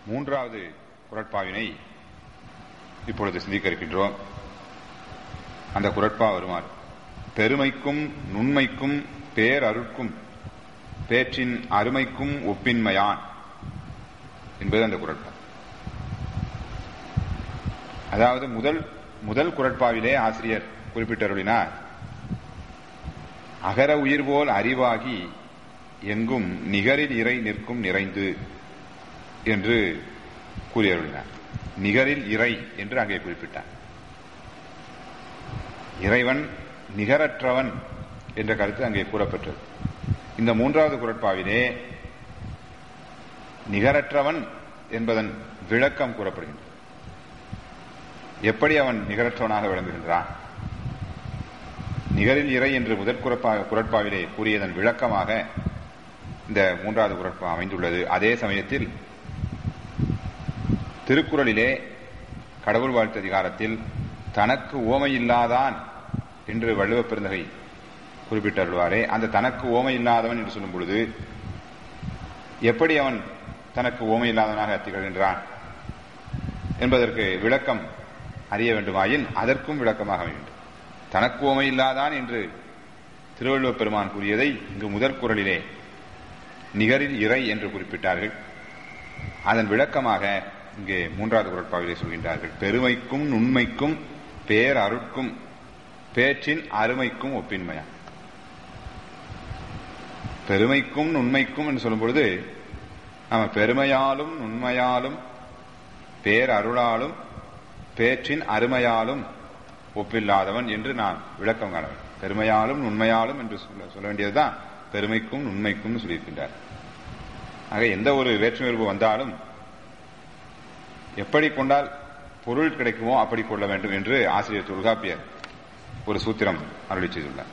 மூன்றாவது குரட்பாவினை இப்பொழுது சிந்திக்க இருக்கின்றோம் அந்த குரட்பா வருமாறு பெருமைக்கும் நுண்மைக்கும் பேரருட்கும் பேற்றின் அருமைக்கும் ஒப்பின்மையான் என்பது அந்த குரட்பா அதாவது முதல் முதல் குரட்பாவிலே ஆசிரியர் குறிப்பிட்டருளினார் அகர உயிர் போல் அறிவாகி எங்கும் நிகரில் இறை நிற்கும் நிறைந்து என்று கூறியருளினார் நிகரில் இறை என்று அங்கே குறிப்பிட்டார் இறைவன் நிகரற்றவன் என்ற கருத்து அங்கே கூறப்பட்டது இந்த மூன்றாவது குரட்பாவிலே நிகரற்றவன் என்பதன் விளக்கம் கூறப்படுகின்றது எப்படி அவன் நிகரற்றவனாக விளங்குகின்றான் நிகரில் இறை என்று முதற் குரப்பா குரட்பாவிலே கூறியதன் விளக்கமாக இந்த மூன்றாவது குரட்பா அமைந்துள்ளது அதே சமயத்தில் திருக்குறளிலே கடவுள் வாழ்த்து அதிகாரத்தில் தனக்கு ஓமையில்லாதான் என்று வள்ளுவ பெருந்தகை குறிப்பிட்டருள்வாரே அந்த தனக்கு ஓமை இல்லாதவன் என்று சொல்லும் பொழுது எப்படி அவன் தனக்கு ஓமை இல்லாதவனாக திகழ்கின்றான் என்பதற்கு விளக்கம் அறிய வேண்டுமாயின் அதற்கும் விளக்கமாக வேண்டும் தனக்கு ஓமை இல்லாதான் என்று திருவள்ளுவர் பெருமான் கூறியதை இங்கு முதற் குரலிலே நிகரில் இறை என்று குறிப்பிட்டார்கள் அதன் விளக்கமாக இங்கே மூன்றாவது குரட்பாவிலே சொல்கின்றார்கள் பெருமைக்கும் நுண்மைக்கும் பேரருட்கும் பேற்றின் அருமைக்கும் ஒப்பின்மையா பெருமைக்கும் நுண்மைக்கும் என்று சொல்லும் பொழுது நம்ம பெருமையாலும் நுண்மையாலும் பேரருளாலும் பேற்றின் அருமையாலும் ஒப்பில்லாதவன் என்று நான் விளக்கம் காண வேண்டும் பெருமையாலும் நுண்மையாலும் என்று சொல்ல சொல்ல வேண்டியதுதான் பெருமைக்கும் நுண்மைக்கும் சொல்லியிருக்கின்றார் ஆக எந்த ஒரு வேற்றுமையுறவு வந்தாலும் எப்படி கொண்டால் பொருள் கிடைக்குமோ அப்படி கொள்ள வேண்டும் என்று ஆசிரியர் தொல்காப்பியர் ஒரு சூத்திரம் அருளி செய்துள்ளார்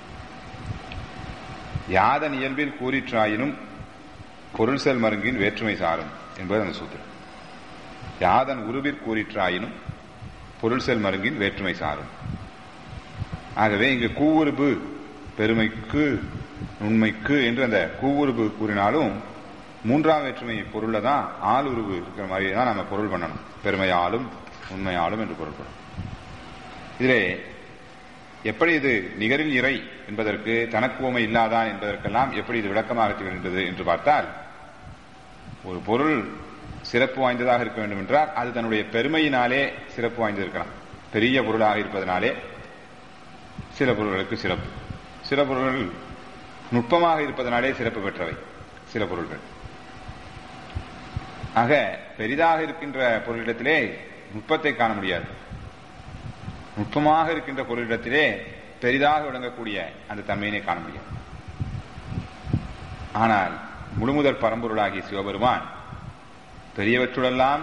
யாதன் இயல்பில் கூறிற்றாயினும் பொருள் செல் மருங்கின் வேற்றுமை சாரும் என்பது அந்த சூத்திரம் யாதன் உருவிற் கூறிற்றாயினும் பொருள் செல் மருங்கின் வேற்றுமை சாரும் ஆகவே இங்கு கூவுருபு பெருமைக்கு நுண்மைக்கு என்று அந்த கூவுருபு கூறினாலும் மூன்றாம் வேற்றுமை பொருள்ல தான் ஆள் உருவு இருக்கிற மாதிரி தான் நம்ம பொருள் பண்ணணும் பெருமையாலும் உண்மையாலும் என்று பொருள் பண்ணணும் இதிலே எப்படி இது நிகரில் இறை என்பதற்கு தனக்கு உமை இல்லாதான் என்பதற்கெல்லாம் எப்படி இது விளக்கமாக திகழ்கின்றது என்று பார்த்தால் ஒரு பொருள் சிறப்பு வாய்ந்ததாக இருக்க வேண்டும் என்றால் அது தன்னுடைய பெருமையினாலே சிறப்பு வாய்ந்து இருக்கலாம் பெரிய பொருளாக இருப்பதனாலே சில பொருள்களுக்கு சிறப்பு சில பொருள்கள் நுட்பமாக இருப்பதனாலே சிறப்பு பெற்றவை சில பொருள்கள் ஆக பெரிதாக இருக்கின்ற பொருளிடத்திலே நுட்பத்தை காண முடியாது நுட்பமாக இருக்கின்ற பொருளிடத்திலே பெரிதாக விளங்கக்கூடிய அந்த தன்மையினை காண முடியாது ஆனால் முழுமுதற் பரம்பொருளாகிய சிவபெருமான் பெரியவற்றுடெல்லாம்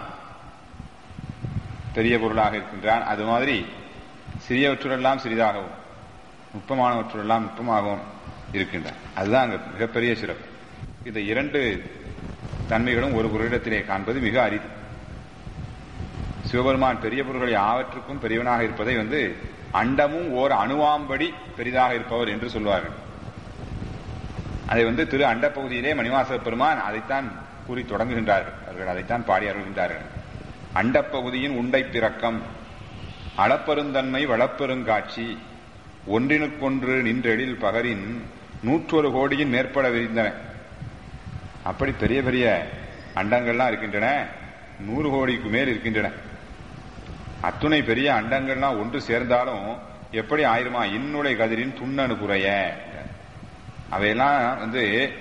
பெரிய பொருளாக இருக்கின்றான் அது மாதிரி சிறியவற்றுடெல்லாம் சிறிதாகவும் நுட்பமானவற்றுடெல்லாம் நுட்பமாகவும் இருக்கின்றான் அதுதான் அங்க மிகப்பெரிய சிறப்பு இந்த இரண்டு தன்மைகளும் ஒரு பொருளிடத்திலே காண்பது மிக அரிது சிவபெருமான் பெரிய பொருள்களை ஆவற்றுக்கும் பெரியவனாக இருப்பதை வந்து அண்டமும் ஓர் அணுவாம்படி பெரிதாக இருப்பவர் என்று சொல்வார்கள் அதை வந்து திரு அண்ட பகுதியிலே மணிவாச பெருமான் அதைத்தான் கூறி தொடங்குகின்றார்கள் அவர்கள் அதைத்தான் பாடி அருள்கின்றார்கள் அண்டப்பகுதியின் உண்டை பிறக்கம் அளப்பெருந்தன்மை வளப்பெருங்காட்சி ஒன்றினுக்கொன்று நின்றெழில் பகரின் நூற்றொரு கோடியின் மேற்பட விரிந்தன அப்படி பெரிய பெரிய அண்டங்கள்லாம் இருக்கின்றன நூறு கோடிக்கு மேல் இருக்கின்றன அத்துணை பெரிய அண்டங்கள்லாம் ஒன்று சேர்ந்தாலும் எப்படி ஆயிருமா இன்னுடைய கதிரின் துண்ணனு குறைய அவையெல்லாம் வந்து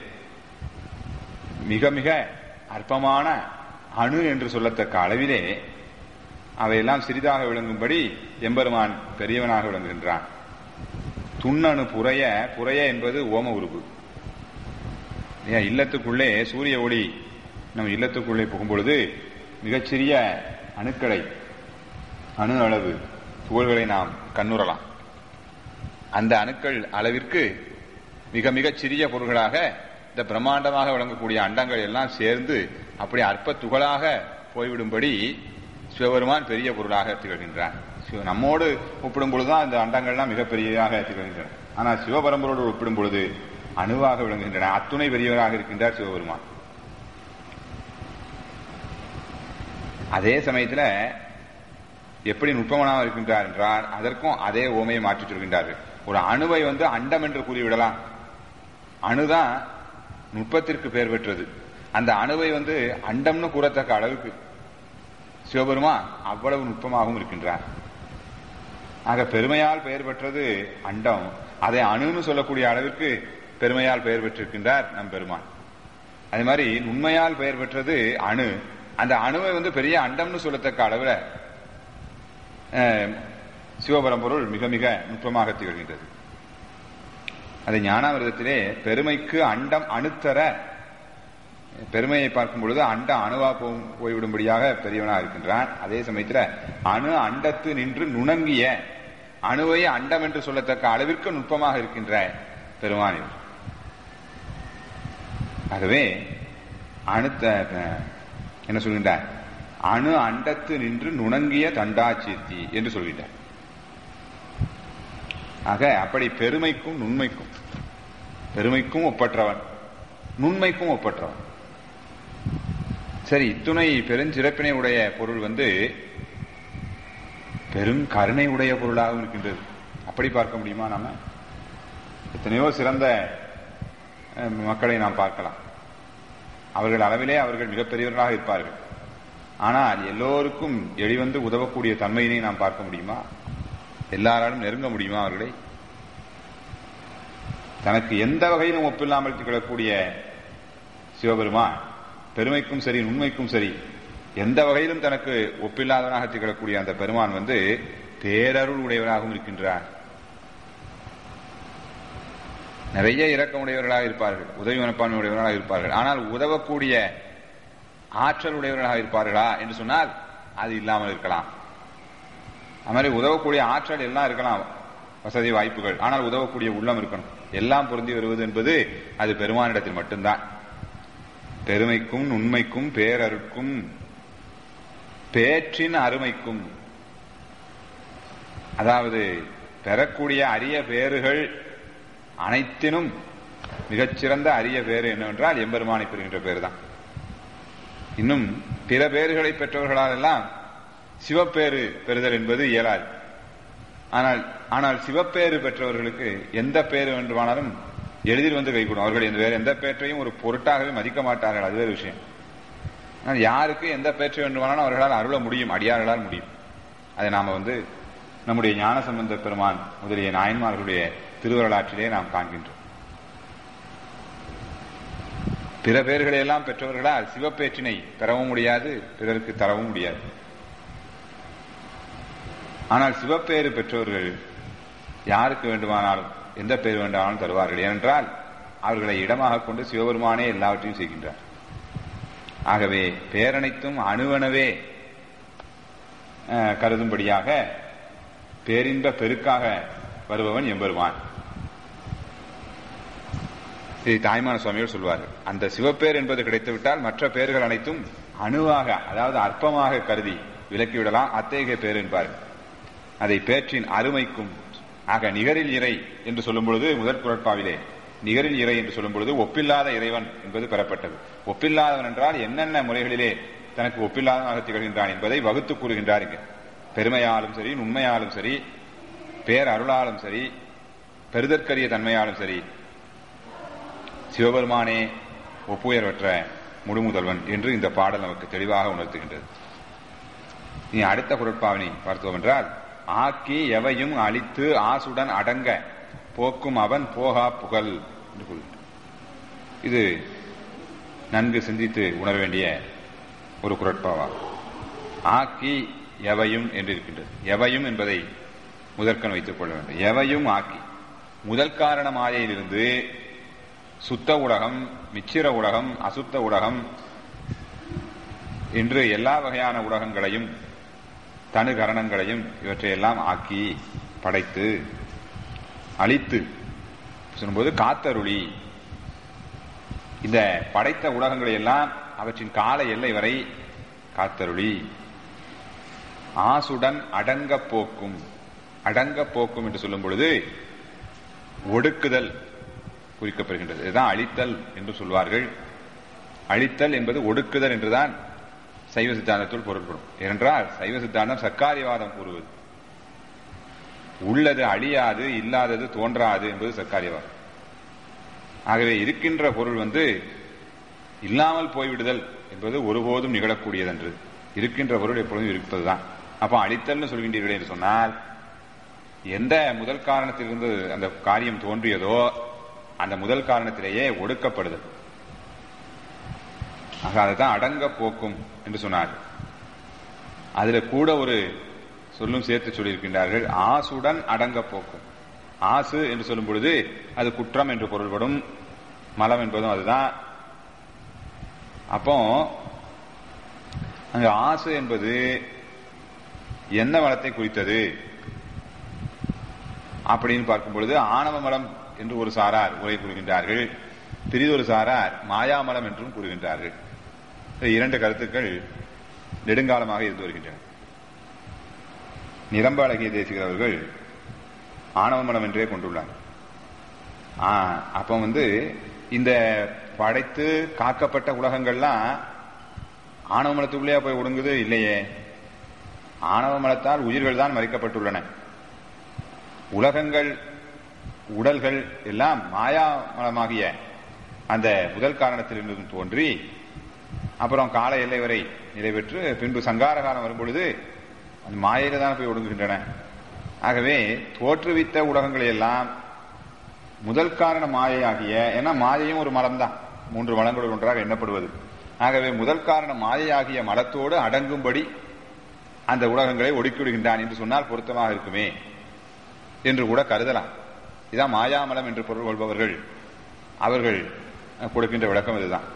மிக மிக அற்பமான அணு என்று சொல்லத்தக்க அளவிலே அவையெல்லாம் சிறிதாக விளங்கும்படி எம்பெருமான் பெரியவனாக விளங்குகின்றான் துண்ணணு புறைய புறைய என்பது ஓம உருவு ஏன் இல்லத்துக்குள்ளே சூரிய ஒளி நம்ம இல்லத்துக்குள்ளே புகும்பொழுது மிகச்சிறிய அணுக்களை அணு அளவு துகள்களை நாம் கண்ணுறலாம் அந்த அணுக்கள் அளவிற்கு மிக மிகச் சிறிய பொருள்களாக இந்த பிரம்மாண்டமாக விளங்கக்கூடிய அண்டங்கள் எல்லாம் சேர்ந்து அப்படி அற்ப துகளாக போய்விடும்படி சிவபெருமான் பெரிய பொருளாக திகழ்கின்றான் நம்மோடு ஒப்பிடும் பொழுதுதான் இந்த அண்டங்கள்லாம் மிகப்பெரியதாக திகழ்கின்றன ஆனால் சிவபரம்பரோடு ஒப்பிடும் பொழுது அணுவாக விளங்குகின்றன அத்துணை பெரியவராக இருக்கின்றார் சிவபெருமான் அதே சமயத்துல எப்படி நுட்பமானவர் இருக்கின்றார் என்றால் அதற்கும் அதே ஓமையை மாற்றி சொல்கின்றார்கள் ஒரு அணுவை வந்து அண்டம் என்று கூறிவிடலாம் அணுதான் நுட்பத்திற்கு பெயர் பெற்றது அந்த அணுவை வந்து அண்டம்னு கூறத்தக்க அளவுக்கு சிவபெருமா அவ்வளவு நுட்பமாகவும் இருக்கின்றார் ஆக பெருமையால் பெயர் பெற்றது அண்டம் அதை அணுன்னு சொல்லக்கூடிய அளவிற்கு பெருமையால் பெயர் பெற்றிருக்கின்றார் நம் பெருமான் அதே மாதிரி உண்மையால் பெயர் பெற்றது அணு அந்த அணுவை வந்து பெரிய அண்டம்னு சொல்லத்தக்க அளவுல சிவபரம்பொருள் மிக மிக நுட்பமாக திகழ்கின்றது அது ஞானாமிரதத்திலே பெருமைக்கு அண்டம் அணுத்தர பெருமையை பார்க்கும் பொழுது அண்ட அணுவா போய்விடும்படியாக பெரியவனாக இருக்கின்றான் அதே சமயத்தில் அணு அண்டத்து நின்று நுணங்கிய அணுவை அண்டம் என்று சொல்லத்தக்க அளவிற்கு நுட்பமாக இருக்கின்ற பெருமான் ஆகவே அணுத்த என்ன சொல்கின்றார் அணு அண்டத்து நின்று நுணங்கிய தண்டாச்சீர்த்தி என்று சொல்கின்றார் ஆக அப்படி பெருமைக்கும் நுண்மைக்கும் பெருமைக்கும் ஒப்பற்றவன் நுண்மைக்கும் ஒப்பற்றவன் சரி இத்துணை பெருஞ்சிறப்பினை உடைய பொருள் வந்து பெரும் கருணை உடைய பொருளாகவும் இருக்கின்றது அப்படி பார்க்க முடியுமா நாம எத்தனையோ சிறந்த மக்களை நாம் பார்க்கலாம் அவர்கள் அளவிலே அவர்கள் மிகப்பெரியவர்களாக இருப்பார்கள் ஆனால் எல்லோருக்கும் எளிவந்து உதவக்கூடிய தன்மையினை நாம் பார்க்க முடியுமா எல்லாராலும் நெருங்க முடியுமா அவர்களை தனக்கு எந்த வகையிலும் ஒப்பில்லாமல் திகழக்கூடிய சிவபெருமான் பெருமைக்கும் சரி உண்மைக்கும் சரி எந்த வகையிலும் தனக்கு ஒப்பில்லாதவனாக திகழக்கூடிய அந்த பெருமான் வந்து பேரருள் உடையவராகவும் இருக்கின்றார் நிறைய இரக்கமுடையவர்களாக இருப்பார்கள் உதவி மனப்பான்மை உடையவர்களாக இருப்பார்கள் ஆனால் உதவக்கூடிய ஆற்றல் உடையவர்களாக இருப்பார்களா என்று சொன்னால் அது இல்லாமல் இருக்கலாம் அது மாதிரி உதவக்கூடிய ஆற்றல் எல்லாம் இருக்கலாம் வசதி வாய்ப்புகள் ஆனால் உதவக்கூடிய உள்ளம் இருக்கணும் எல்லாம் பொருந்தி வருவது என்பது அது பெருமானிடத்தில் மட்டும்தான் பெருமைக்கும் உண்மைக்கும் பேரருக்கும் பேற்றின் அருமைக்கும் அதாவது பெறக்கூடிய அரிய பேறுகள் அனைத்தினும் மிகச்சிறந்த அரிய பேறு என்னவென்றால் எம்பெருமானை பெறுகின்ற பேர் தான் இன்னும் பிற பேறுகளை பெற்றவர்களால் எல்லாம் சிவப்பேறு பெறுதல் என்பது இயலாது ஆனால் ஆனால் சிவப்பேறு பெற்றவர்களுக்கு எந்த பேரு வேண்டுமானாலும் எளிதில் வந்து கைகூடும் அவர்கள் இந்த வேறு எந்த பேற்றையும் ஒரு பொருட்டாகவே மதிக்க மாட்டார்கள் அது வேறு விஷயம் ஆனால் யாருக்கு எந்த பேற்றை வேண்டுமானாலும் அவர்களால் அருள முடியும் அடியார்களால் முடியும் அதை நாம வந்து நம்முடைய ஞான சம்பந்த பெருமான் முதலிய நாயன்மார்களுடைய திருவரலாற்றிலே நாம் காண்கின்றோம் பிற பேர்களை எல்லாம் பெற்றவர்களால் சிவப்பேற்றினை பெறவும் முடியாது பிறருக்கு தரவும் முடியாது ஆனால் சிவப்பேறு பெற்றவர்கள் யாருக்கு வேண்டுமானாலும் எந்த பேர் வேண்டுமானாலும் தருவார்கள் ஏனென்றால் அவர்களை இடமாக கொண்டு சிவபெருமானே எல்லாவற்றையும் செய்கின்றார் ஆகவே பேரனைத்தும் அணுவனவே கருதும்படியாக பேரின்ப பெருக்காக வருபவன் எம்பெருமான் ஸ்ரீ தாய்மான சுவாமிகள் சொல்வார்கள் அந்த சிவப்பேர் என்பது கிடைத்துவிட்டால் மற்ற பெயர்கள் அனைத்தும் அணுவாக அதாவது அற்பமாக கருதி விலக்கிவிடலாம் அத்தகைய பேர் என்பார்கள் அதை பேற்றின் அருமைக்கும் ஆக நிகரில் இறை என்று சொல்லும் பொழுது முதற் குரட்பாவிலே நிகரில் இறை என்று சொல்லும் பொழுது ஒப்பில்லாத இறைவன் என்பது பெறப்பட்டது ஒப்பில்லாதவன் என்றால் என்னென்ன முறைகளிலே தனக்கு ஒப்பில்லாதவனாக திகழ்கின்றான் என்பதை வகுத்து கூறுகின்றார் இங்க பெருமையாலும் சரி உண்மையாலும் சரி பேர் அருளாலும் சரி பெருதற்கரிய தன்மையாலும் சரி சிவபெருமானே ஒப்புயர்வற்ற முழுமுதல்வன் என்று இந்த பாடல் நமக்கு தெளிவாக உணர்த்துகின்றது இனி அடுத்த குரட்பாவினை பார்த்தோம் என்றால் ஆக்கி எவையும் அழித்து ஆசுடன் அடங்க போக்கும் அவன் போகா புகழ் என்று கூறுகின்றார் இது நன்கு சிந்தித்து உணர வேண்டிய ஒரு குரட்பாவாகும் ஆக்கி எவையும் என்று இருக்கின்றது எவையும் என்பதை முதற்கண் வைத்துக் கொள்ள வேண்டும் எவையும் ஆக்கி முதல் காரண மாயையிலிருந்து சுத்த உலகம் மிச்சிர உலகம் அசுத்த உலகம் என்று எல்லா வகையான உலகங்களையும் தனு கரணங்களையும் இவற்றையெல்லாம் ஆக்கி படைத்து அழித்து சொல்லும்போது காத்தருளி இந்த படைத்த உலகங்களை எல்லாம் அவற்றின் கால எல்லை வரை காத்தருளி ஆசுடன் அடங்க போக்கும் அடங்க போக்கும் என்று சொல்லும் பொழுது ஒடுக்குதல் குறிக்கப்படுகின்றது இதுதான் அழித்தல் என்று சொல்வார்கள் அழித்தல் என்பது ஒடுக்குதல் என்றுதான் சைவ சித்தாந்தத்துள் பொருட்படும் ஏனென்றால் சைவ சித்தாந்தம் சர்க்காரியவாதம் கூறுவது உள்ளது அழியாது இல்லாதது தோன்றாது என்பது சர்க்காரியவாதம் ஆகவே இருக்கின்ற பொருள் வந்து இல்லாமல் போய்விடுதல் என்பது ஒருபோதும் நிகழக்கூடியதன்று இருக்கின்ற பொருள் எப்பொழுதும் இருப்பதுதான் அப்ப அழித்தல்னு சொல்கின்றீர்களே என்று சொன்னால் எந்த முதல் காரணத்திலிருந்து அந்த காரியம் தோன்றியதோ அந்த முதல் காரணத்திலேயே ஒடுக்கப்படுதல் ஆக அதுதான் அடங்க போக்கும் என்று சொன்னார் அதுல கூட ஒரு சொல்லும் சேர்த்து சொல்லியிருக்கின்றார்கள் ஆசுடன் அடங்க போக்கும் ஆசு என்று சொல்லும் பொழுது அது குற்றம் என்று பொருள்படும் மலம் என்பதும் அதுதான் அப்போ அங்க ஆசு என்பது என்ன மலத்தை குறித்தது அப்படின்னு பார்க்கும் பொழுது ஆணவ மலம் என்று ஒரு சாரார் உரை கூறுகின்றார்கள் பிரிதொரு சாரார் மாயாமலம் என்றும் கூறுகின்றார்கள் இரண்டு கருத்துக்கள் நெடுங்காலமாக இருந்து வருகின்றன நிரம்ப அழகிய தேசிகர் அவர்கள் ஆணவ மலம் என்றே கொண்டுள்ளார் அப்ப வந்து இந்த படைத்து காக்கப்பட்ட உலகங்கள்லாம் ஆணவ மலத்துக்குள்ளேயே போய் ஒடுங்குது இல்லையே ஆணவ மலத்தால் உயிர்கள் தான் மறைக்கப்பட்டுள்ளன உலகங்கள் உடல்கள் எல்லாம் மாயா மலமாகிய அந்த முதல் காரணத்திலிருந்து தோன்றி அப்புறம் கால எல்லை வரை நிலை பெற்று பின்பு சங்கார காலம் வரும்பொழுது அந்த மாயையில தான் போய் ஒடுங்குகின்றன ஆகவே தோற்றுவித்த உலகங்களை எல்லாம் முதல் காரண மாயையாகிய ஏன்னா மாயையும் ஒரு மலம் தான் மூன்று மலங்களுள் ஒன்றாக எண்ணப்படுவது ஆகவே முதல் காரண மாயையாகிய மலத்தோடு அடங்கும்படி அந்த உலகங்களை ஒடுக்கிவிடுகின்றான் என்று சொன்னால் பொருத்தமாக இருக்குமே என்று கூட கருதலாம் இதான் மாயாமலம் என்று பொருள் கொள்பவர்கள் அவர்கள் கொடுக்கின்ற விளக்கம் இதுதான்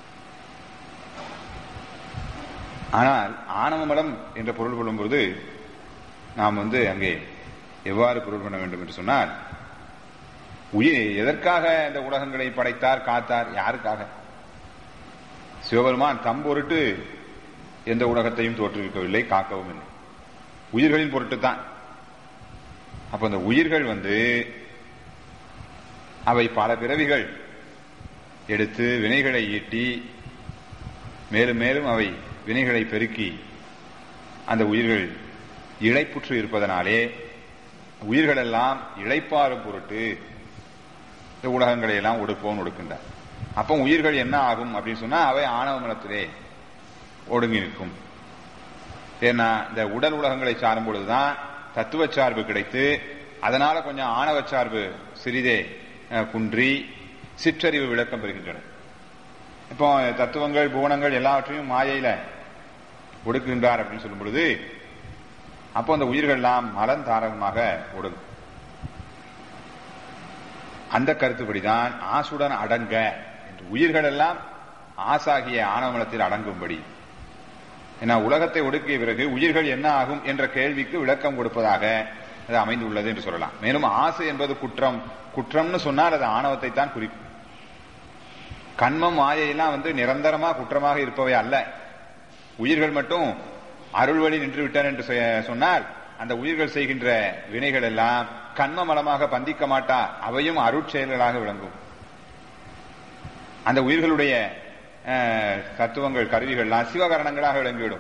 ஆனால் ஆணவ மலம் என்ற பொருள் கொள்ளும்போது நாம் வந்து அங்கே எவ்வாறு பொருள் பண்ண வேண்டும் என்று சொன்னால் உயிர் எதற்காக இந்த உலகங்களை படைத்தார் காத்தார் யாருக்காக சிவபெருமான் தம் பொருட்டு எந்த உலகத்தையும் தோற்றுவிக்கவில்லை காக்கவும் இல்லை உயிர்களின் பொருட்டு தான் அப்ப அந்த உயிர்கள் வந்து அவை பல பிறவிகள் எடுத்து வினைகளை ஈட்டி மேலும் மேலும் அவை வினைகளை பெருக்கி அந்த உயிர்கள் இழைப்புற்று இருப்பதனாலே உயிர்கள் எல்லாம் இழைப்பாறும் பொருட்டு இந்த உலகங்களை எல்லாம் ஒடுப்போம் ஒடுக்கின்றார் அப்போ உயிர்கள் என்ன ஆகும் அப்படின்னு சொன்னா அவை ஆணவ மலத்திலே ஒடுங்கி நிற்கும் ஏன்னா இந்த உடல் உலகங்களை சாரும் பொழுதுதான் தத்துவ சார்பு கிடைத்து அதனால கொஞ்சம் ஆணவ சார்பு சிறிதே குன்றி சிற்றறிவு விளக்கம் பெறுகின்றன இப்போ தத்துவங்கள் புவனங்கள் எல்லாவற்றையும் மாயையில ஒடுக்குகின்றார் அப்படின்னு சொல்லும் பொழுது அப்போ அந்த உயிர்கள்லாம் மலன் தாரகமாக ஒடுங்கும் அந்த கருத்துப்படிதான் ஆசுடன் அடங்க என்று உயிர்கள் எல்லாம் ஆசாகிய ஆணவமலத்தில் அடங்கும்படி ஏன்னா உலகத்தை ஒடுக்கிய பிறகு உயிர்கள் என்ன ஆகும் என்ற கேள்விக்கு விளக்கம் கொடுப்பதாக அது அமைந்துள்ளது என்று சொல்லலாம் மேலும் ஆசை என்பது குற்றம் குற்றம்னு சொன்னால் அது ஆணவத்தை தான் குறிக்கும் கண்மம் மாயையெல்லாம் வந்து நிரந்தரமா குற்றமாக இருப்பவை அல்ல உயிர்கள் மட்டும் அருள் வழி நின்று விட்டார் என்று சொன்னால் அந்த உயிர்கள் செய்கின்ற வினைகள் எல்லாம் கண்ம மலமாக பந்திக்க மாட்டா அவையும் அருட்செயல்களாக விளங்கும் அந்த உயிர்களுடைய தத்துவங்கள் கருவிகள்லாம் சிவகரணங்களாக விளங்கிவிடும்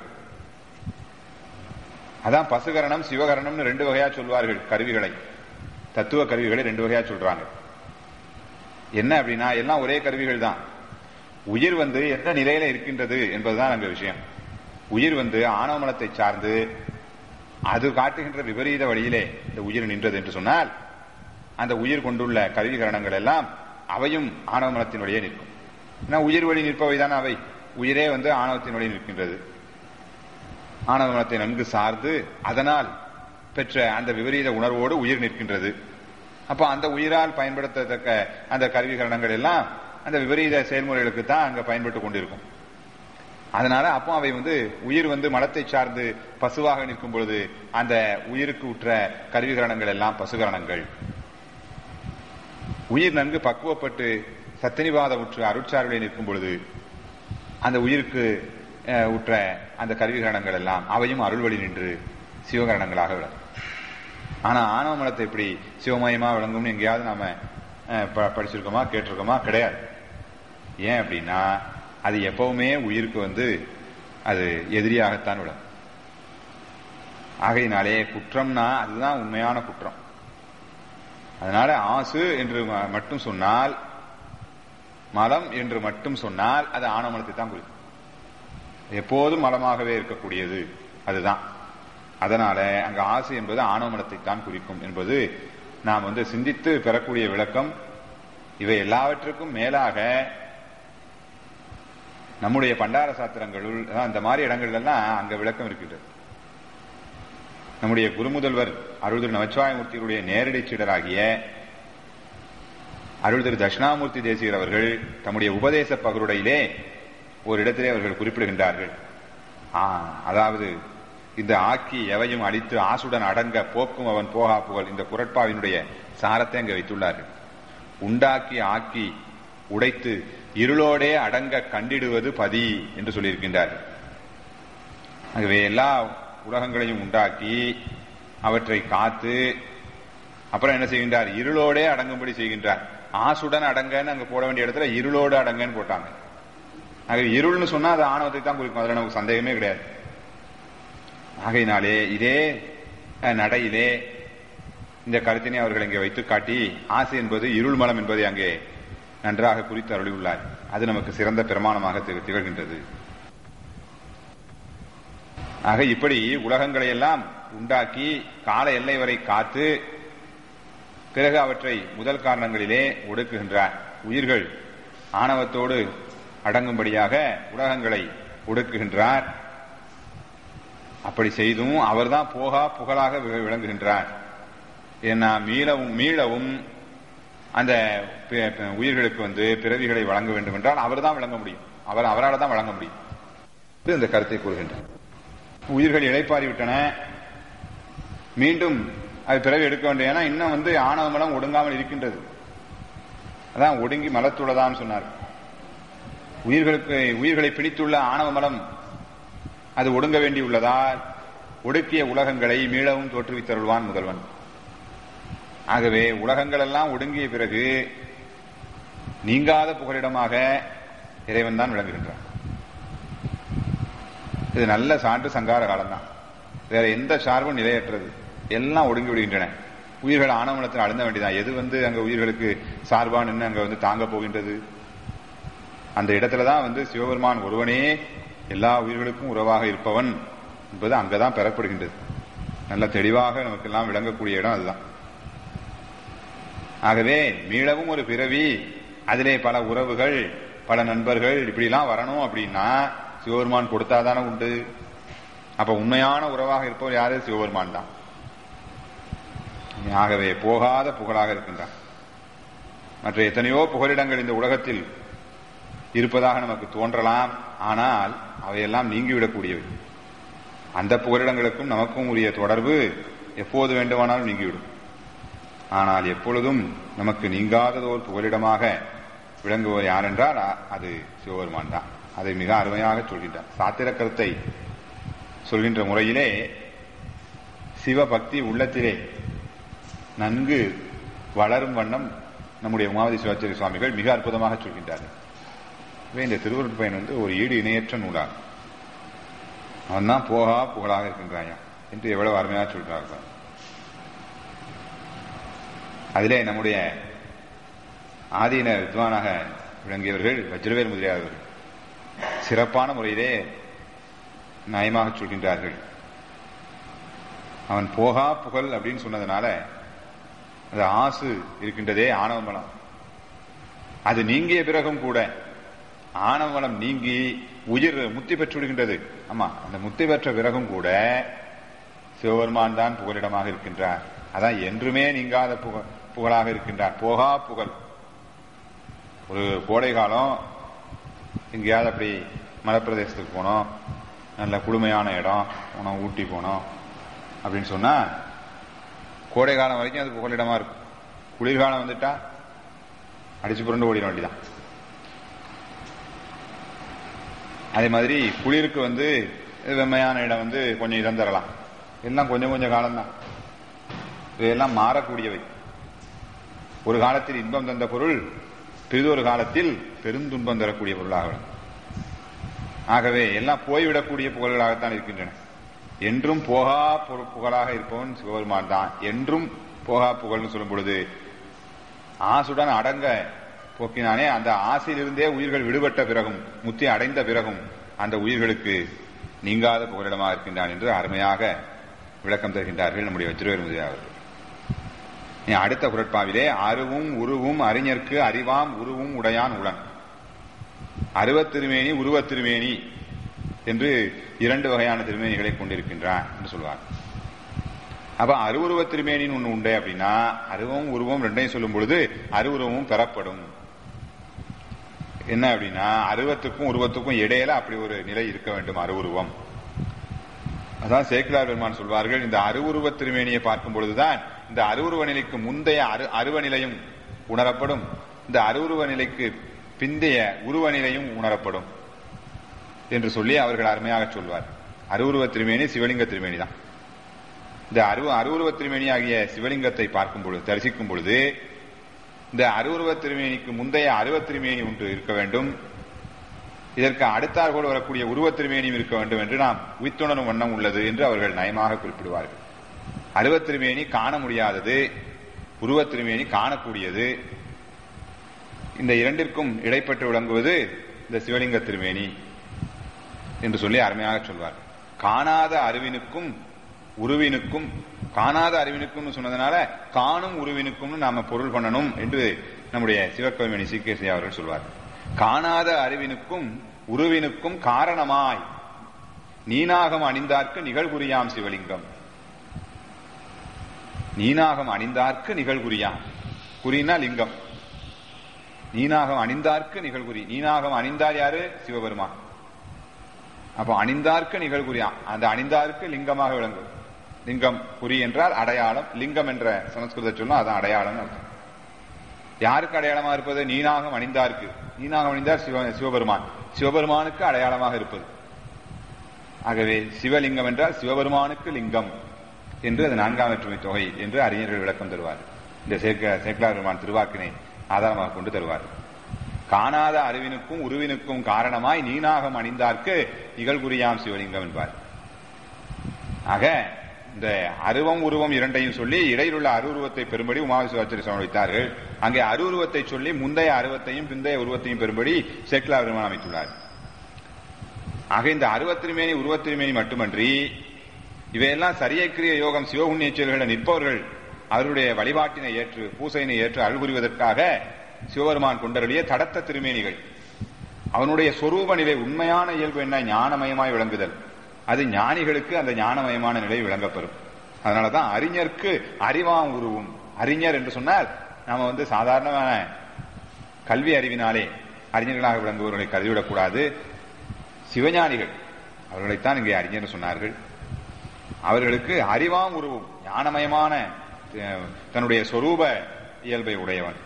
அதான் பசுகரணம் சிவகரணம்னு ரெண்டு வகையா சொல்வார்கள் கருவிகளை தத்துவ கருவிகளை ரெண்டு வகையா சொல்றாங்க என்ன அப்படின்னா எல்லாம் ஒரே கருவிகள் தான் உயிர் வந்து எந்த நிலையில இருக்கின்றது என்பதுதான் அங்க விஷயம் உயிர் வந்து ஆணவமலத்தை சார்ந்து அது காட்டுகின்ற விபரீத வழியிலே இந்த உயிர் நின்றது என்று சொன்னால் அந்த உயிர் கொண்டுள்ள கருவிகரணங்கள் எல்லாம் அவையும் ஆணவமலத்தின் வழியே நிற்கும் ஏன்னா உயிர் வழி நிற்பவை தான் அவை உயிரே வந்து ஆணவத்தின் வழி நிற்கின்றது ஆணவமலத்தை நன்கு சார்ந்து அதனால் பெற்ற அந்த விபரீத உணர்வோடு உயிர் நிற்கின்றது அப்ப அந்த உயிரால் பயன்படுத்தத்தக்க அந்த கருவிகரணங்கள் எல்லாம் அந்த விபரீத செயல்முறைகளுக்கு தான் அங்க பயன்பட்டு கொண்டிருக்கும் அதனால அப்போ அவை வந்து உயிர் வந்து மலத்தை சார்ந்து பசுவாக நிற்கும் பொழுது அந்த உயிருக்கு உற்ற கருவிகரணங்கள் எல்லாம் பசுகரணங்கள் உயிர் நன்கு பக்குவப்பட்டு சத்தினிவாத உற்று அருட்சார்களை நிற்கும் பொழுது அந்த உயிருக்கு உற்ற அந்த கருவிகரணங்கள் எல்லாம் அவையும் அருள்வழி நின்று சிவகரணங்களாக விளங்கும் ஆனா ஆணவ மலத்தை எப்படி சிவமயமா விளங்கும்னு எங்கேயாவது நாம படிச்சிருக்கோமா கேட்டிருக்கோமா கிடையாது ஏன் அப்படின்னா அது எப்பவுமே உயிருக்கு வந்து அது எதிரியாகத்தான் விடும் ஆகையினாலே குற்றம்னா அதுதான் உண்மையான குற்றம் அதனால ஆசு என்று ம- மட்டும் சொன்னால் மலம் என்று மட்டும் சொன்னால் அது ஆணவமலத்தை தான் குறிக்கும் எப்போதும் மலமாகவே இருக்கக்கூடியது அதுதான் அதனால அங்க ஆசை என்பது ஆணவமலத்தை தான் குறிக்கும் என்பது நாம் வந்து சிந்தித்து பெறக்கூடிய விளக்கம் இவை எல்லாவற்றுக்கும் மேலாக நம்முடைய பண்டார சாத்திரங்களுள் அதான் இந்த மாதிரி இடங்கள்ல எல்லாம் அங்க விளக்கம் இருக்கின்றது நம்முடைய குருமுதல்வர் அருள் திரு நமச்சிவாயமூர்த்தியுடைய நேரடி சீடராகிய அருள் திரு தட்சிணாமூர்த்தி தேசியர் அவர்கள் தம்முடைய உபதேச பகருடையிலே ஒரு இடத்திலே அவர்கள் குறிப்பிடுகின்றார்கள் ஆ, அதாவது இந்த ஆக்கி எவையும் அழித்து ஆசுடன் அடங்க போக்கும் அவன் போகா புகழ் இந்த குரட்பாவினுடைய சாரத்தை அங்கே வைத்துள்ளார்கள் உண்டாக்கி ஆக்கி உடைத்து இருளோடே அடங்க கண்டிடுவது பதி என்று சொல்லியிருக்கின்றார்கள் ஆகவே எல்லா உலகங்களையும் உண்டாக்கி அவற்றை காத்து அப்புறம் என்ன செய்கின்றார் இருளோடே அடங்கும்படி செய்கின்றார் ஆசுடன் அடங்கன்னு அங்க போட வேண்டிய இடத்துல இருளோடு அடங்கன்னு போட்டாங்க ஆக இருள்னு சொன்னா அது ஆணவத்தை தான் குறிக்கும் அதுல நமக்கு சந்தேகமே கிடையாது ஆகையினாலே இதே அஹ், நடையிலே இந்த கருத்தினை அவர்கள் இங்கே வைத்து காட்டி ஆசை என்பது இருள் மலம் என்பதை அங்கே நன்றாக குறித்து அருளியுள்ளார் அது நமக்கு சிறந்த பிரமாணமாக திக- திகழ்கின்றது ஆக இப்படி உலகங்களை எல்லாம் உண்டாக்கி கால எல்லை வரை காத்து பிறகு அவற்றை முதல் காரணங்களிலே ஒடுக்குகின்றார் உயிர்கள் ஆணவத்தோடு அடங்கும்படியாக உலகங்களை ஒடுக்குகின்றார் அப்படி செய்தும் அவர்தான் போகா புகழாக வி- விளங்குகின்றார் ஏன்னா மீளவும் மீளவும் அந்த பி- பி- உயிர்களுக்கு வந்து பிறவிகளை வழங்க வேண்டும் என்றால் அவர்தான் விளங்க முடியும் அவர் அவரால் தான் வழங்க முடியும் இது இந்த கருத்தை கூறுகின்றார் உயிர்கள் இழைப்பாரி விட்டன மீண்டும் அது பிறகு எடுக்க வேண்டும் ஏன்னா இன்னும் வந்து ஆணவ மலம் ஒடுங்காமல் இருக்கின்றது அதான் ஒடுங்கி மலத்துள்ளதான்னு சொன்னார் உயிர்களுக்கு உயிர்களை பிடித்துள்ள ஆணவ மலம் அது ஒடுங்க வேண்டியுள்ளதால் ஒடுக்கிய உலகங்களை மீளவும் தோற்றுவித்தருள்வான் முதல்வன் ஆகவே உலகங்கள் எல்லாம் ஒடுங்கிய பிறகு நீங்காத புகலிடமாக இறைவன் தான் விளங்குகின்றான் இது நல்ல சான்று சங்கார காலம்தான் வேற எந்த சார்பும் நிலையற்றது எல்லாம் ஒடுங்கி விடுகின்றன உயிர்கள் ஆணவனத்தில் அழுந்த வேண்டியதான் எது வந்து அங்க உயிர்களுக்கு சார்பா நின்று அங்க வந்து தாங்க போகின்றது அந்த இடத்துலதான் வந்து சிவபெருமான் ஒருவனே எல்லா உயிர்களுக்கும் உறவாக இருப்பவன் என்பது அங்கதான் பெறப்படுகின்றது நல்ல தெளிவாக நமக்கெல்லாம் விளங்கக்கூடிய இடம் அதுதான் ஆகவே மீளவும் ஒரு பிறவி அதிலே பல உறவுகள் பல நண்பர்கள் இப்படிலாம் வரணும் அப்படின்னா சிவபெருமான் கொடுத்தாதானே உண்டு அப்ப உண்மையான உறவாக இருப்பவர் யாரு சிவபெருமான் தான் ஆகவே போகாத புகழாக இருக்கின்றான் மற்ற எத்தனையோ புகலிடங்கள் இந்த உலகத்தில் இருப்பதாக நமக்கு தோன்றலாம் ஆனால் அவையெல்லாம் நீங்கிவிடக்கூடியவை அந்த புகலிடங்களுக்கும் நமக்கும் உரிய தொடர்பு எப்போது வேண்டுமானாலும் நீங்கிவிடும் ஆனால் எப்பொழுதும் நமக்கு நீங்காததோர் புகலிடமாக விளங்குவர் யார் என்றால் அ- அது சிவபெருமான் தான் அதை மிக அருமையாக சொல்கின்றார் சாத்திர கருத்தை சொல்கின்ற முறையிலே சிவபக்தி உள்ளத்திலே நன்கு வளரும் வண்ணம் நம்முடைய உமாவதி சிவாச்சாரிய சுவாமிகள் மிக அற்புதமாக சொல்கின்றார்கள் எனவே இந்த திருவருட் பயன் வந்து ஒரு ஈடு இணையற்ற நூலாகும் அவன் தான் போகா புகழாக இருக்கின்றாயா என்று எவ்வளவு அருமையாக சொல்றார்கள் அதிலே நம்முடைய ஆதீன வித்வானாக விளங்கியவர்கள் வஜ்ரவேல் முதலியார்கள் சிறப்பான முறையிலே நயமாக சொல்கின்றார்கள் அவன் போகா புகழ் அப்படின்னு சொன்னதுனால அது ஆசு இருக்கின்றதே ஆணவ மலம் அது நீங்கிய பிறகும் கூட ஆணவ மலம் நீங்கி உயிர் முத்தி பெற்று விடுகின்றது ஆமா அந்த முத்தி பெற்ற பிறகும் கூட சிவபெருமான் தான் புகலிடமாக இருக்கின்றார் அதான் என்றுமே நீங்காத புகழ் புகழாக இருக்கின்றார் போகா புகழ் ஒரு கோடை காலம் எங்கேயாவது அப்படி மலைப்பிரதேசத்துக்கு போனோம் நல்ல குளுமையான இடம் போனோம் ஊட்டி போனோம் அப்படின்னு சொன்னா கோடை காலம் வரைக்கும் அது புகலிடமா இருக்கும் குளிர்காலம் வந்துட்டா அடிச்சு புரண்டு ஓடிட வேண்டியதான் அதே மாதிரி குளிருக்கு வந்து வெம்மையான இடம் வந்து கொஞ்சம் இடம் தரலாம் எல்லாம் கொஞ்சம் கொஞ்சம் காலம்தான் இவையெல்லாம் மாறக்கூடியவை ஒரு காலத்தில் இன்பம் தந்த பொருள் பிறிதொரு காலத்தில் பெருந்துன்பம் தரக்கூடிய பொருளாக விளங்கும் ஆகவே எல்லாம் போய்விடக்கூடிய புகழ்களாகத்தான் இருக்கின்றன என்றும் போகா பொரு- புகழாக இருப்பவன் சிவபெருமான் தான் என்றும் போகா புகழ்னு சொல்லும் பொழுது ஆசுடன் அடங்க போக்கினானே அந்த ஆசையிலிருந்தே உயிர்கள் விடுபட்ட பிறகும் முத்தி அடைந்த பிறகும் அந்த உயிர்களுக்கு நீங்காத புகலிடமாக இருக்கின்றான் என்று அருமையாக விளக்கம் தருகின்றார்கள் நம்முடைய வஜ்ரவேல் அவர்கள் இனி அடுத்த குரட்பாவிலே அருவும் உருவும் அறிஞர்க்கு அறிவாம் உருவும் உடையான் உளன் அருவத் திருமேனி உருவத் திருமேனி என்று இரண்டு வகையான திருமேனிகளை கொண்டிருக்கின்றான் என்று சொல்வார் அப்ப அருவுருவ திருமேனின்னு ஒண்ணு உண்டு அப்படின்னா அருவம் உருவம் ரெண்டையும் சொல்லும் பொழுது அருவுருவமும் பெறப்படும் என்ன அப்படின்னா அருவத்துக்கும் உருவத்துக்கும் இடையில அப்படி ஒரு நிலை இருக்க வேண்டும் அருவுருவம் அதான் சேக்கிலார் பெருமான் சொல்வார்கள் இந்த அருவுருவ திருமேனியை பார்க்கும் பொழுதுதான் இந்த அருவுருவ நிலைக்கு முந்தைய அரு அருவ நிலையும் உணரப்படும் இந்த அருவுருவ நிலைக்கு பிந்தைய உருவ நிலையும் உணரப்படும் என்று சொல்லி அவர்கள் அருமையாக சொல்வார் அருவுருவ திருமேனி சிவலிங்க திருமேனி தான் இந்த அருவ அருவுருவ திருமேனி ஆகிய சிவலிங்கத்தை பார்க்கும் பொழுது தரிசிக்கும் பொழுது இந்த அருவுருவ திருமேனிக்கு முந்தைய அருவ திருமேனி ஒன்று இருக்க வேண்டும் இதற்கு அடுத்தாற்போல் வரக்கூடிய உருவத் திருமேனியும் இருக்க வேண்டும் என்று நாம் உய்த்துணரும் வண்ணம் உள்ளது என்று அவர்கள் நயமாக குறிப்பிடுவார்கள் அருவத் திருமேனி காண முடியாதது உருவத் திருமேனி காணக்கூடியது இந்த இரண்டிற்கும் இடைப்பட்டு விளங்குவது இந்த சிவலிங்க திருமேனி என்று சொல்லி அருமையாக சொல்வார் காணாத அறிவினுக்கும் உருவினுக்கும் காணாத அறிவினுக்கும் சொன்னதுனால காணும் உருவினுக்கும்னு நாம பொருள் பண்ணணும் என்று நம்முடைய சிவக்கவிமணி சீகேசி அவர்கள் சொல்வார் காணாத அறிவினுக்கும் உருவினுக்கும் காரணமாய் நீனாகம் அணிந்தார்க்கு நிகழ்குறியாம் சிவலிங்கம் நீனாகம் அணிந்தார்க்கு நிகழ்குறியாம் குறினா லிங்கம் நீனாகம் அணிந்தார்க்கு நிகழ்குறி நீனாகம் அணிந்தார் யாரு சிவபெருமான் அப்போ அணிந்தார்க்கு நிகழ்குறியா அந்த அணிந்தார்க்கு லிங்கமாக விளங்கும் லிங்கம் குறி என்றால் அடையாளம் லிங்கம் என்ற சமஸ்கிருத சொல்லும் அதான் அடையாளம் அர்த்தம் யாருக்கு அடையாளமா இருப்பது நீனாகம் அணிந்தார்க்கு நீனாகம் அணிந்தார் சிவ சிவபெருமான் சிவபெருமானுக்கு அடையாளமாக இருப்பது ஆகவே சிவலிங்கம் என்றால் சிவபெருமானுக்கு லிங்கம் என்று அது நான்காம் வேற்றுமை தொகை என்று அறிஞர்கள் விளக்கம் தருவார் இந்த சேக்க சேக்கலார் பெருமான் திருவாக்கினை ஆதாரமாக கொண்டு தருவார் காணாத அறிவினுக்கும் உருவினுக்கும் காரணமாய் நீனாகம் அணிந்தார்க்கு நிகழ்குறியாம் சிவலிங்கம் என்பார் ஆக இந்த அருவம் உருவம் இரண்டையும் சொல்லி இடையிலுள்ள அருவுருவத்தை பெறும்படி உமாவிசுவாச்சரி சமர்ப்பித்தார்கள் அங்கே அருவுருவத்தை சொல்லி முந்தைய அருவத்தையும் பிந்தைய உருவத்தையும் பெறும்படி சேக்கலா பெருமான் அமைத்துள்ளார் ஆக இந்த அருவத்திருமேனி உருவத்திருமேனி மட்டுமன்றி இவையெல்லாம் சரியக்கிரிய யோகம் சிவபுண்ணிய செயல்களை நிற்பவர்கள் அவருடைய வழிபாட்டினை ஏற்று பூசையினை ஏற்று அருள் புரிவதற்காக சிவபெருமான் கொண்டருடைய தடத்த திருமேனிகள் அவனுடைய சொரூப நிலை உண்மையான இயல்பு என்ன ஞானமயமாய் விளங்குதல் அது ஞானிகளுக்கு அந்த ஞானமயமான நிலை விளங்கப்பெறும் அதனாலதான் அறிஞருக்கு அறிவாம் உருவும் அறிஞர் என்று சொன்னால் நாம வந்து சாதாரணமான கல்வி அறிவினாலே அறிஞர்களாக விளங்குபவர்களை கருதிவிடக்கூடாது சிவஞானிகள் அவர்களைத்தான் இங்கே அறிஞர் சொன்னார்கள் அவர்களுக்கு அறிவாம் உருவும் ஞானமயமான அஹ், தன்னுடைய சொரூப இயல்பை உடையவன்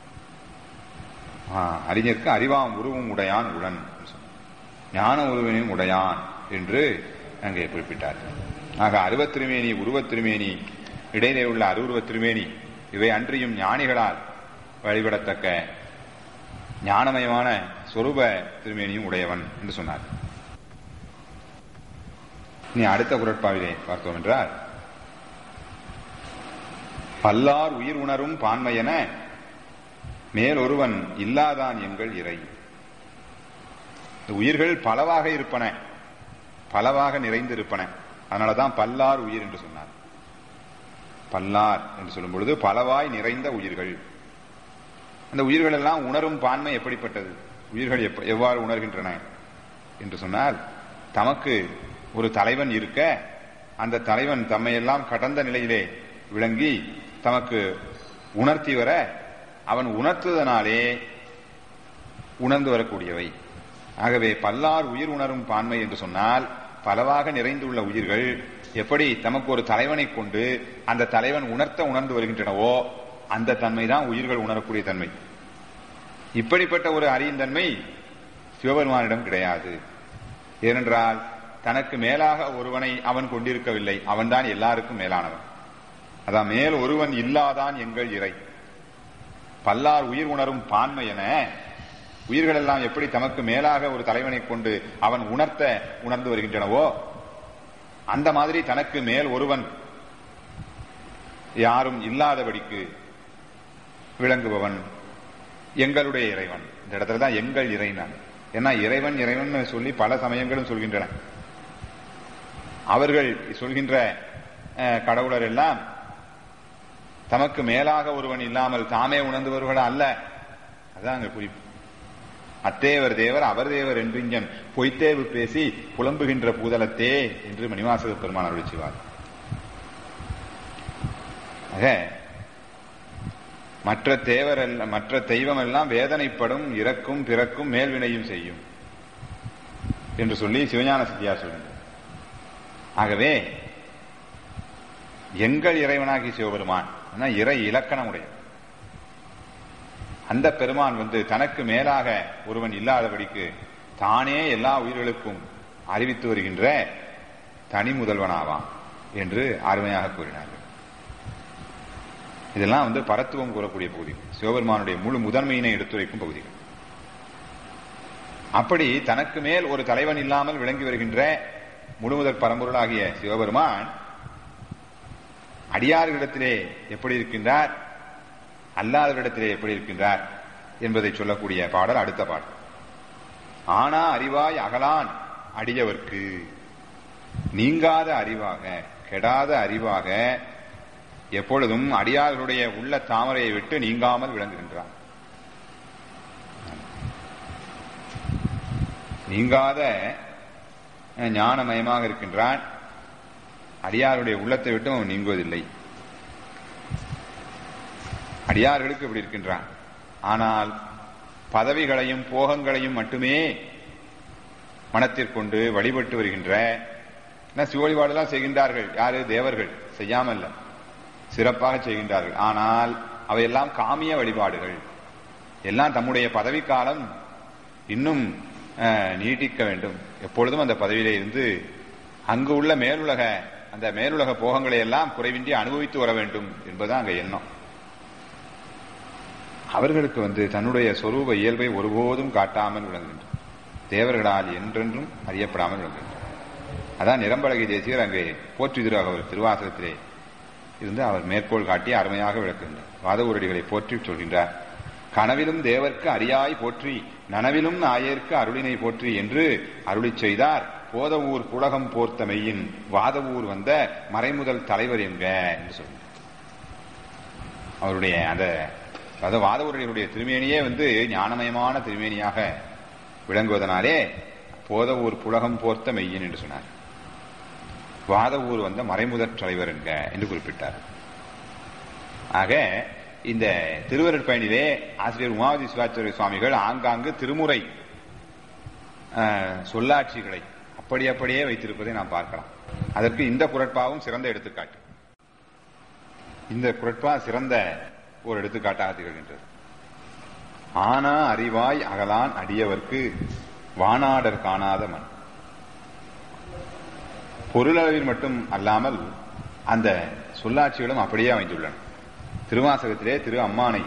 ஆ, அறிஞருக்கு அறிவாம் உருவும் உடையான் உடன் ஞான உருவினையும் உடையான் என்று அங்கே குறிப்பிட்டார் ஆக அருவத் திருமேனி உருவத் திருமேனி இடையிலே உள்ள அருவுருவத் திருமேனி இவை அன்றியும் ஞானிகளால் வழிபடத்தக்க ஞானமயமான சொரூப திருமேனியும் உடையவன் என்று சொன்னார் நீ அடுத்த குரட்பாவிலே பார்த்தோம் என்றால் பல்லார் உயிர் உணரும் பான்மையென மேலொருவன் இல்லாதான் எங்கள் இறை இந்த உயிர்கள் பலவாக இருப்பன பலவாக நிறைந்து இருப்பன அதனாலதான் பல்லார் உயிர் என்று சொன்னார் பல்லார் என்று சொல்லும் பொழுது பலவாய் நிறைந்த உயிர்கள் அந்த உயிர்கள் எல்லாம் உணரும் பான்மை எப்படிப்பட்டது உயிர்கள் எப்ப- எவ்வாறு உணர்கின்றன என்று சொன்னால் தமக்கு ஒரு தலைவன் இருக்க அந்த தலைவன் தம்மையெல்லாம் கடந்த நிலையிலே விளங்கி தமக்கு உணர்த்தி வர அவன் உணர்த்துவதனாலே உணர்ந்து வரக்கூடியவை ஆகவே பல்லார் உயிர் உணரும் பான்மை என்று சொன்னால் பலவாக நிறைந்துள்ள உயிர்கள் எப்படி தமக்கு ஒரு தலைவனை கொண்டு அந்த தலைவன் உணர்த்த உணர்ந்து வருகின்றனவோ அந்த தன்மை தான் உயிர்கள் உணரக்கூடிய தன்மை இப்படிப்பட்ட ஒரு அறியும் தன்மை சிவபெருமானிடம் கிடையாது ஏனென்றால் தனக்கு மேலாக ஒருவனை அவன் கொண்டிருக்கவில்லை அவன்தான் எல்லாருக்கும் மேலானவன் அதான் மேல் ஒருவன் இல்லாதான் எங்கள் இறை பல்லார் உயிர் உணரும் பான்மை என உயிர்கள் எல்லாம் எப்படி தமக்கு மேலாக ஒரு தலைவனை கொண்டு அவன் உணர்த்த உணர்ந்து வருகின்றனவோ அந்த மாதிரி தனக்கு மேல் ஒருவன் யாரும் இல்லாதபடிக்கு விளங்குபவன் எங்களுடைய இறைவன் இந்த இடத்துல தான் எங்கள் இறைவன் ஏன்னா இறைவன் இறைவன் சொல்லி பல சமயங்களும் சொல்கின்றன அவர்கள் சொல்கின்ற அஹ், கடவுளர் எல்லாம் தமக்கு மேலாக ஒருவன் இல்லாமல் தாமே உணர்ந்தவர்கள் அல்ல அதான் அங்க குறிப்பு அத்தேவர் தேவர் அவர் தேவர் என்றிங்கன் பொய்த்தேவு பேசி புலம்புகின்ற பூதலத்தே என்று மணிவாசக பெருமான் அருள் செய்வார் ஆக மற்ற தேவர் எல்லாம் மற்ற தெய்வம் எல்லாம் வேதனைப்படும் இறக்கும் பிறக்கும் மேல்வினையும் செய்யும் என்று சொல்லி சிவஞான சித்தியார் சொல்கின்றார் ஆகவே எங்கள் இறைவனாகி சிவபெருமான் ஆனா இறை இலக்கணம் உடைய அந்த பெருமான் வந்து தனக்கு மேலாக ஒருவன் இல்லாதபடிக்கு தானே எல்லா உயிர்களுக்கும் அறிவித்து வருகின்ற தனி முதல்வனாவான் என்று அருமையாக கூறினார்கள் இதெல்லாம் வந்து பரத்துவம் கூறக்கூடிய பகுதிகள் சிவபெருமானுடைய முழு முதன்மையினை எடுத்துரைக்கும் பகுதிகள் அப்படி தனக்கு மேல் ஒரு தலைவன் இல்லாமல் விளங்கி வருகின்ற முழுமுதற் பரம்பொருளாகிய சிவபெருமான் அடியார்களிடத்திலே எப்படி இருக்கின்றார் அல்லாதவரிடத்திலே எப்படி இருக்கின்றார் என்பதை சொல்லக்கூடிய பாடல் அடுத்த பாடல் ஆனா அறிவாய் அகலான் அடியவர்க்கு நீங்காத அறிவாக கெடாத அறிவாக எப்பொழுதும் அடியார்களுடைய உள்ள தாமரையை விட்டு நீங்காமல் விளங்குகின்றான் நீங்காத அஹ், ஞானமயமாக இருக்கின்றான் அடியாருடைய உள்ளத்தை விட்டு அவன் நீங்குவதில்லை அடியார்களுக்கு இப்படி இருக்கின்றான் ஆனால் பதவிகளையும் போகங்களையும் மட்டுமே மனத்திற்கொண்டு வழிபட்டு வருகின்ற என்ன சிவ வழிபாடுலாம் செய்கின்றார்கள் யாரு தேவர்கள் செய்யாமல் இல்ல. சிறப்பாக செய்கின்றார்கள் ஆனால் அவையெல்லாம் காமிய வழிபாடுகள் எல்லாம் தம்முடைய பதவிக்காலம் இன்னும் அஹ், நீட்டிக்க வேண்டும் எப்பொழுதும் அந்த பதவியிலே இருந்து அங்கு உள்ள மேலுலக அந்த மேலுலக போகங்களை எல்லாம் குறைவின்றி அனுபவித்து வர வேண்டும் என்பதுதான் அங்க எண்ணம் அவர்களுக்கு வந்து தன்னுடைய சொரூப இயல்பை ஒருபோதும் காட்டாமல் விளங்குகின்றனர் தேவர்களால் என்றென்றும் அறியப்படாமல் விளங்குகின்றனர் அதான் நிரம்பலகை தேசியர் அங்கே போற்றுகிறார் அவர் திருவாசகத்திலே இருந்து அவர் மேற்கோள் காட்டி அருமையாக விளக்குகின்றார் வாதவூரடிகளை போற்றி சொல்கின்றார் கனவிலும் தேவர்க்கு அறியாய் போற்றி நனவிலும் நாயர்க்கு அருளினை போற்றி என்று அருளிச் செய்தார் போதவூர் புலகம் போர்த்த மெய்யின் வாதவூர் வந்த மறைமுதல் தலைவர் என்க என்று சொல்கிறார் அவருடைய அந்த அதாவது வாதவூரடிகளுடைய திருமேனியே வந்து ஞானமயமான திருமேனியாக விளங்குவதனாலே போதவூர் புலகம் போர்த்த மெய்யின் என்று சொன்னார் வாதவூர் வந்த மறைமுதற் தலைவர் என்க என்று குறிப்பிட்டார் ஆக இந்த திருவருட்பயணிலே ஆசிரியர் உமாவதி சிவாச்சாரிய சுவாமிகள் ஆங்காங்கு திருமுறை அஹ், சொல்லாட்சிகளை அப்படி அப்படியே வைத்திருப்பதை நாம் பார்க்கலாம் அதற்கு இந்த குரட்பாவும் சிறந்த எடுத்துக்காட்டு இந்த குரட்பா சிறந்த ஒரு எடுத்துக்காட்டாக திகழ்கின்றது ஆனா அறிவாய் அகலான் அடியவர்க்கு வானாடர் காணாத மண் பொருளளவில் மட்டும் அல்லாமல் அந்த சொல்லாட்சிகளும் அப்படியே அமைந்துள்ளன திருவாசகத்திலே திரு அம்மானை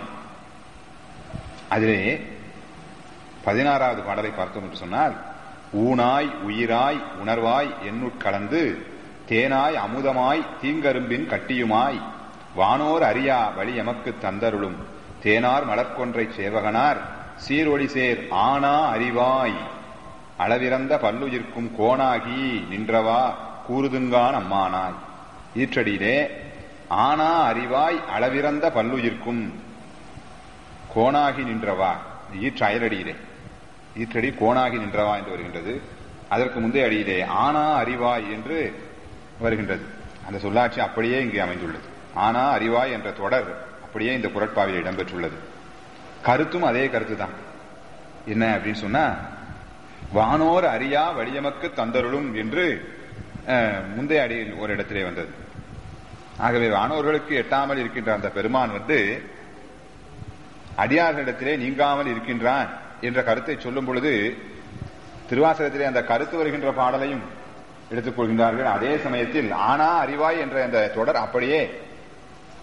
அதிலே பதினாறாவது பாடலை பார்த்தோம் என்று சொன்னால் ஊனாய் உயிராய் உணர்வாய் எண்ணுட்கலந்து தேனாய் அமுதமாய் தீங்கரும்பின் கட்டியுமாய் வானோர் அறியா வழி எமக்கு தந்தருளும் தேனார் மலர்கொன்றை சேவகனார் சீரொளி சேர் ஆனா அறிவாய் அளவிறந்த பல்லுயிர்க்கும் கோணாகி நின்றவா கூறுதுங்கான் அம்மானாய் ஈற்றடியிலே ஆனா அறிவாய் அளவிறந்த பல்லுயிர்க்கும் கோணாகி நின்றவா ஈற்ற அயலடியிலே ஈற்றடி கோணாகி நின்றவா என்று வருகின்றது அதற்கு முந்தைய அடியிலே ஆனா அறிவாய் என்று வருகின்றது அந்த சொல்லாட்சி அப்படியே இங்கே அமைந்துள்ளது ஆனா அறிவாய் என்ற தொடர் அப்படியே இந்த குரட்பாவில் இடம்பெற்றுள்ளது கருத்தும் அதே கருத்து தான் என்ன அப்படின்னு சொன்னா வானோர் அறியா வழியமக்கு தந்தருளும் என்று அஹ், முந்தைய அடியில் ஒரு இடத்திலே வந்தது ஆகவே வானோர்களுக்கு எட்டாமல் இருக்கின்ற அந்த பெருமான் வந்து அடியார்களிடத்திலே நீங்காமல் இருக்கின்றான் என்ற கருத்தை சொல்லும் பொழுது திருவாசகத்திலே அந்த கருத்து வருகின்ற பாடலையும் எடுத்துக்கொள்கின்றார்கள் அதே சமயத்தில் ஆனா அறிவாய் என்ற அந்த தொடர் அப்படியே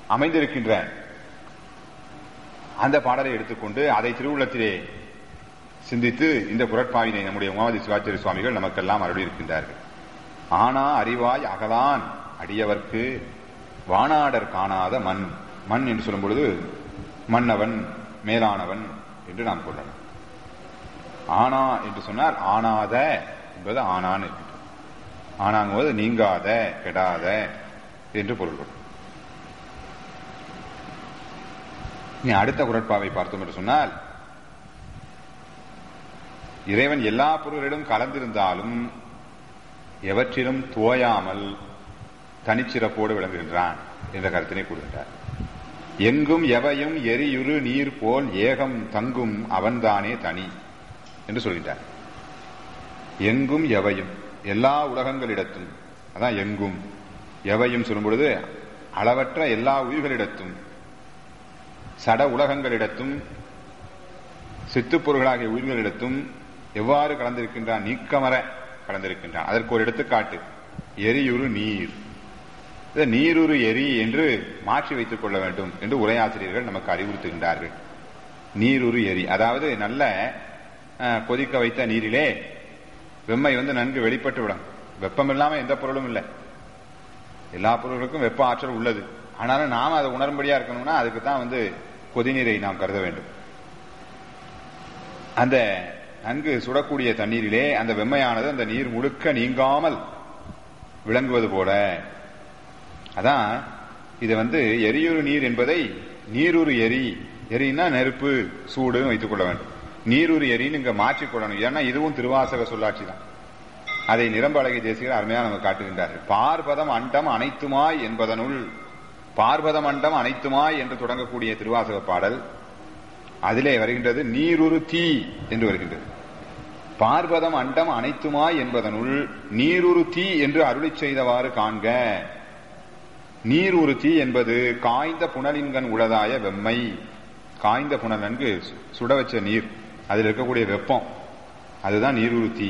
அமைந்திருக்கின்ற அந்த பாடலை எடுத்துக்கொண்டு அதை திருவுள்ளத்திலே சிந்தித்து இந்த குரட்பாவினை நம்முடைய உமாவதி சிவாச்சாரிய சுவாமிகள் நமக்கெல்லாம் அருளி இருக்கின்றார்கள் ஆனா அறிவாய் அகலான் அடியவர்க்கு வானாடர் காணாத மண் மண் என்று சொல்லும் பொழுது மன்னவன் மேலானவன் என்று நாம் கொள்ளலாம் ஆனா என்று சொன்னால் ஆனாத என்பது ஆனான் என்று ஆனாங்கும்போது நீங்காத கெடாத என்று பொருள்படும் நீ அடுத்த குரட்பாவை பார்த்தோம் என்று சொன்னால் இறைவன் எல்லா பொருள்களிலும் கலந்திருந்தாலும் எவற்றிலும் தோயாமல் தனிச்சிறப்போடு விளங்குகின்றான் என்ற கருத்தினை கூறுகின்றார் எங்கும் எவையும் எரியுரு நீர் போல் ஏகம் தங்கும் அவன்தானே தனி என்று சொல்கின்றார் எங்கும் எவையும் எல்லா உலகங்களிடத்தும் அதான் எங்கும் எவையும் சொல்லும் பொழுது அளவற்ற எல்லா உயிர்களிடத்தும் சட உலகங்களிடத்தும் சித்துப்பொருள்களாகிய உயிர்களிடத்தும் எவ்வாறு கலந்திருக்கின்றான் நீக்கமர கலந்திருக்கின்றான் அதற்கு ஒரு எடுத்துக்காட்டு எரியுரு நீர் நீருரு எரி என்று மாற்றி வைத்துக் கொள்ள வேண்டும் என்று உரையாசிரியர்கள் நமக்கு அறிவுறுத்துகின்றார்கள் நீருரு எரி அதாவது நல்ல கொதிக்க வைத்த நீரிலே வெம்மை வந்து நன்கு வெளிப்பட்டு விடும் வெப்பம் இல்லாம எந்த பொருளும் இல்லை எல்லா பொருள்களுக்கும் வெப்ப ஆற்றல் உள்ளது ஆனாலும் நாம் அதை உணரும்படியா இருக்கணும்னா அதுக்கு தான் வந்து கொதிநீரை நாம் கருத வேண்டும் அந்த நன்கு சுடக்கூடிய தண்ணீரிலே அந்த வெம்மையானது அந்த நீர் முழுக்க நீங்காமல் விளங்குவது போல அதான் இது வந்து எரியுறு நீர் என்பதை நீருறு எரி எரின்னா நெருப்பு சூடுன்னு வைத்துக் கொள்ள வேண்டும் நீருறு எரின்னு இங்க மாற்றிக்கொள்ளணும் ஏன்னா இதுவும் திருவாசக சொல்லாட்சி தான் அதை நிரம்ப அழகி தேசிகர் அருமையா நம்ம காட்டுகின்றார்கள் பார்பதம் அண்டம் அனைத்துமாய் என்பதனுள் பார்பதம் அண்டம் அனைத்துமாய் என்று தொடங்கக்கூடிய திருவாசக பாடல் அதிலே வருகின்றது நீருரு தீ என்று வருகின்றது பார்பதம் அண்டம் அனைத்துமாய் என்பதனுள் நீருரு தீ என்று அருளி செய்தவாறு காண்க நீருரு தீ என்பது காய்ந்த புனலின்கண் உளதாய வெம்மை காய்ந்த புனல் நன்கு சுட வச்ச நீர் அதில் இருக்கக்கூடிய வெப்பம் அதுதான் நீருரு தீ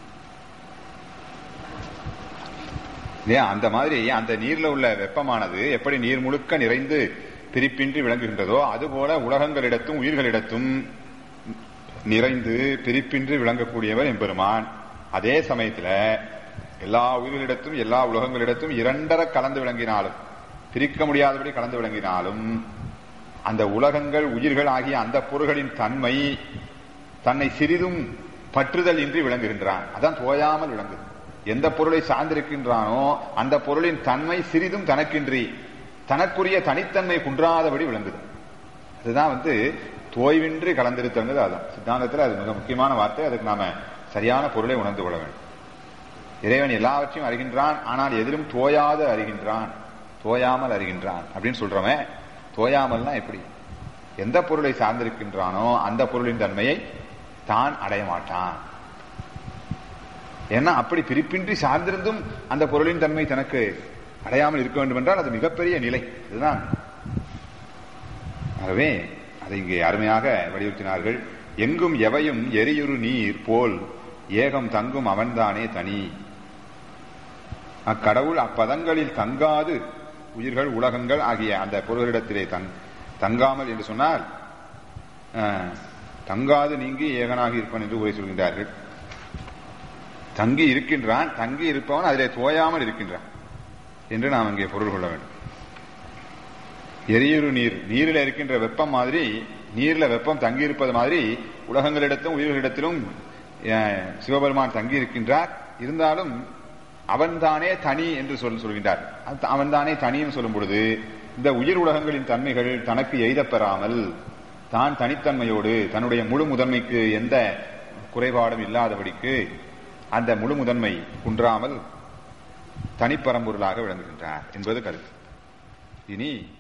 அந்த மாதிரி அந்த நீர்ல உள்ள வெப்பமானது எப்படி நீர் முழுக்க நிறைந்து பிரிப்பின்றி விளங்குகின்றதோ அதுபோல உலகங்களிடத்தும் உயிர்களிடத்தும் நிறைந்து பிரிப்பின்றி விளங்கக்கூடியவர் எம்பெருமான் அதே சமயத்துல எல்லா உயிர்களிடத்தும் எல்லா உலகங்களிடத்தும் இரண்டர கலந்து விளங்கினாலும் பிரிக்க முடியாதபடி கலந்து விளங்கினாலும் அந்த உலகங்கள் உயிர்கள் ஆகிய அந்த பொருள்களின் தன்மை தன்னை சிறிதும் பற்றுதல் இன்றி விளங்குகின்றான் அதான் தோயாமல் விளங்குது எந்த பொருளை சார்ந்திருக்கின்றானோ அந்த பொருளின் தன்மை சிறிதும் தனக்கின்றி தனக்குரிய தனித்தன்மை குன்றாதபடி விளங்குது அதுதான் வந்து தோய்வின்றி கலந்திருத்தங்கிறது அதுதான் சித்தாந்தத்தில் அது மிக முக்கியமான வார்த்தை அதுக்கு நாம சரியான பொருளை உணர்ந்து கொள்ள வேண்டும் இறைவன் எல்லாவற்றையும் அறிகின்றான் ஆனால் எதிலும் தோயாது அறிகின்றான் தோயாமல் அறிகின்றான் அப்படின்னு சொல்றவன் தோயாமல்னா எப்படி எந்த பொருளை சார்ந்திருக்கின்றானோ அந்த பொருளின் தன்மையை தான் அடைய மாட்டான் ஏன்னா அப்படி பிரிப்பின்றி சார்ந்திருந்தும் அந்த பொருளின் தன்மை தனக்கு அடையாமல் இருக்க வேண்டும் என்றால் அது மிகப்பெரிய நிலை இதுதான் ஆகவே அதை இங்கே அருமையாக வலியுறுத்தினார்கள் எங்கும் எவையும் எரியுறு நீர் போல் ஏகம் தங்கும் அவன்தானே தனி அக்கடவுள் அப்பதங்களில் தங்காது உயிர்கள் உலகங்கள் ஆகிய அந்த பொருளிடத்திலே தங் தங்காமல் என்று சொன்னால் தங்காது நீங்கி ஏகனாக இருப்பன் என்று உரை சொல்கின்றார்கள் தங்கி இருக்கின்றான் தங்கி இருப்பவன் அதிலே தோயாமல் இருக்கின்றான் என்று நாம் இங்கே பொருள் கொள்ள வேண்டும் எரியுறு நீர் நீரில் இருக்கின்ற வெப்பம் மாதிரி நீர்ல வெப்பம் தங்கி இருப்பது மாதிரி உலகங்களிடத்தும் உயிர்களிடத்திலும் சிவபெருமான் தங்கி இருக்கின்றார் இருந்தாலும் அவன்தானே தனி என்று சொல் சொல்கின்றார் அவன்தானே தனின்னு சொல்லும் பொழுது இந்த உயிர் உலகங்களின் தன்மைகள் தனக்கு எய்தப்பெறாமல் தான் தனித்தன்மையோடு தன்னுடைய முழு முதன்மைக்கு எந்த குறைபாடும் இல்லாதபடிக்கு அந்த முழு முதன்மை குன்றாமல் தனிப்பரம்பொருளாக விளங்குகின்றார் என்பது கருத்து இனி